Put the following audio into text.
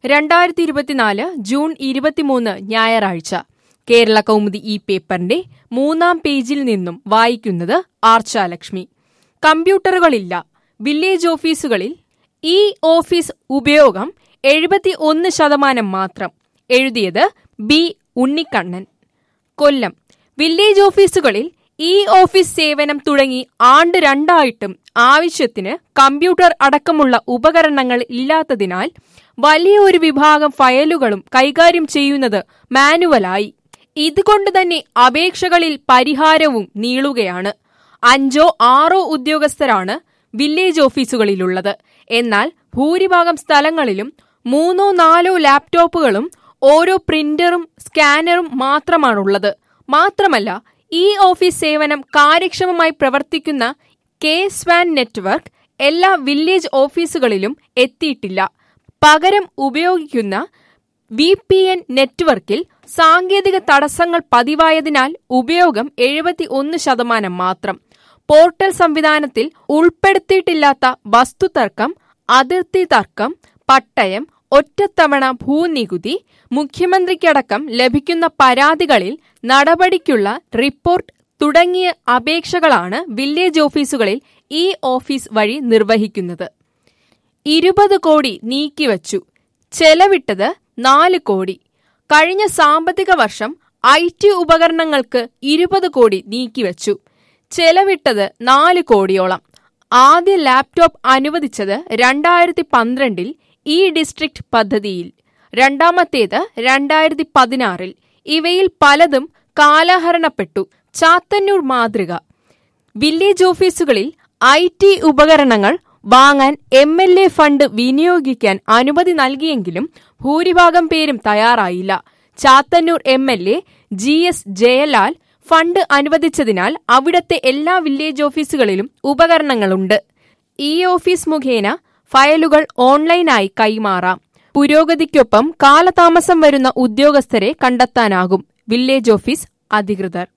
രണ്ടായിരത്തി ഇരുപത്തിനാല് ജൂൺ ഇരുപത്തിമൂന്ന് ഞായറാഴ്ച കേരള കൗമുദി ഈ പേപ്പറിന്റെ മൂന്നാം പേജിൽ നിന്നും വായിക്കുന്നത് ആർച്ചാലക്ഷ്മി കമ്പ്യൂട്ടറുകളില്ല വില്ലേജ് ഓഫീസുകളിൽ ഈ ഓഫീസ് ഉപയോഗം എഴുപത്തി ഒന്ന് ശതമാനം മാത്രം എഴുതിയത് ബി ഉണ്ണിക്കണ്ണൻ കൊല്ലം വില്ലേജ് ഓഫീസുകളിൽ ഈ ഓഫീസ് സേവനം തുടങ്ങി ആണ്ട് രണ്ടായിട്ടും ആവശ്യത്തിന് കമ്പ്യൂട്ടർ അടക്കമുള്ള ഉപകരണങ്ങൾ ഇല്ലാത്തതിനാൽ വലിയൊരു വിഭാഗം ഫയലുകളും കൈകാര്യം ചെയ്യുന്നത് മാനുവലായി ഇതുകൊണ്ട് തന്നെ അപേക്ഷകളിൽ പരിഹാരവും നീളുകയാണ് അഞ്ചോ ആറോ ഉദ്യോഗസ്ഥരാണ് വില്ലേജ് ഓഫീസുകളിലുള്ളത് എന്നാൽ ഭൂരിഭാഗം സ്ഥലങ്ങളിലും മൂന്നോ നാലോ ലാപ്ടോപ്പുകളും ഓരോ പ്രിന്ററും സ്കാനറും മാത്രമാണുള്ളത് മാത്രമല്ല ഈ ഓഫീസ് സേവനം കാര്യക്ഷമമായി പ്രവർത്തിക്കുന്ന കെ സ്വാൻ നെറ്റ്വർക്ക് എല്ലാ വില്ലേജ് ഓഫീസുകളിലും എത്തിയിട്ടില്ല പകരം ഉപയോഗിക്കുന്ന വി പി എൻ നെറ്റ്വർക്കിൽ സാങ്കേതിക തടസ്സങ്ങൾ പതിവായതിനാൽ ഉപയോഗം എഴുപത്തി ഒന്ന് ശതമാനം മാത്രം പോർട്ടൽ സംവിധാനത്തിൽ ഉൾപ്പെടുത്തിയിട്ടില്ലാത്ത വസ്തുതർക്കം അതിർത്തി തർക്കം പട്ടയം ഒറ്റത്തവണ ഭൂനികുതി മുഖ്യമന്ത്രിക്കടക്കം ലഭിക്കുന്ന പരാതികളിൽ നടപടിക്കുള്ള റിപ്പോർട്ട് തുടങ്ങിയ അപേക്ഷകളാണ് വില്ലേജ് ഓഫീസുകളിൽ ഈ ഓഫീസ് വഴി നിർവഹിക്കുന്നത് ഇരുപത് കോടി നീക്കിവച്ചു ചെലവിട്ടത് നാല് കോടി കഴിഞ്ഞ സാമ്പത്തിക വർഷം ഐ ടി ഉപകരണങ്ങൾക്ക് ഇരുപത് കോടി നീക്കിവച്ചു ചെലവിട്ടത് നാല് കോടിയോളം ആദ്യ ലാപ്ടോപ്പ് അനുവദിച്ചത് രണ്ടായിരത്തി പന്ത്രണ്ടിൽ ഈ ഡിസ്ട്രിക്ട് പദ്ധതിയിൽ രണ്ടാമത്തേത് രണ്ടായിരത്തി പതിനാറിൽ ഇവയിൽ പലതും കാലഹരണപ്പെട്ടു ചാത്തന്നൂർ മാതൃക വില്ലേജ് ഓഫീസുകളിൽ ഐ ടി ഉപകരണങ്ങൾ വാങ്ങാൻ എം എൽ എ ഫണ്ട് വിനിയോഗിക്കാൻ അനുമതി നൽകിയെങ്കിലും ഭൂരിഭാഗം പേരും തയ്യാറായില്ല Chathannoor M L A G S Jayalal fund അനുവദിച്ചതിനാൽ അവിടത്തെ എല്ലാ വില്ലേജ് ഓഫീസുകളിലും ഉപകരണങ്ങളുണ്ട് ഈ ഓഫീസ് മുഖേന ഫയലുകൾ ഓൺലൈനായി കൈമാറാം പുരോഗതിക്കൊപ്പം കാലതാമസം വരുന്ന ഉദ്യോഗസ്ഥരെ കണ്ടെത്താനാകും വില്ലേജ് ഓഫീസ് അധികൃതർ